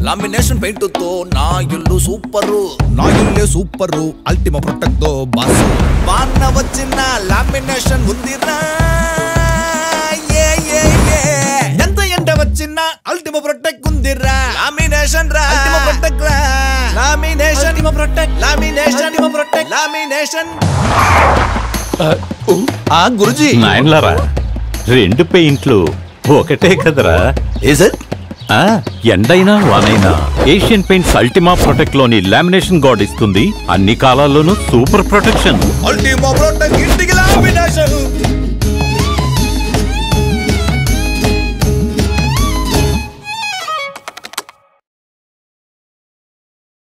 Lamination paint తో నా ఇల్లు సూపర్ నా ఇల్లే సూపర్ అల్టిమా ప్రొటెక్ట్ తో బాస్ వాన వచ్చిన లామినేషన్ ఉందిరా ఏ, ఏ, ఏ. ఎంత ఎండ వచ్చినా అల్టిమా ప్రొటెక్ట్ ఉందిరా లామినేషన్ రా అల్టిమా ప్రొటెక్ట్ రా lamination Ultima protect lamination Ultima protect lamination ఆ గురుజీ నాయన్లారా రెండు పెయింట్లు ఒకటే కదరా ఏ సార్ ఆ, ఎండైనా వానైనా ఏషియన్ పెయింట్స్ అల్టిమా ప్రొటెక్ట్ లోని లామినేషన్ గార్డ్ ఇస్తుంది అన్ని కాలాల్లోనూ సూపర్ ప్రొటెక్షన్ అల్టిమా ప్రొటెక్ట్ ఇంటికి లామినేషన్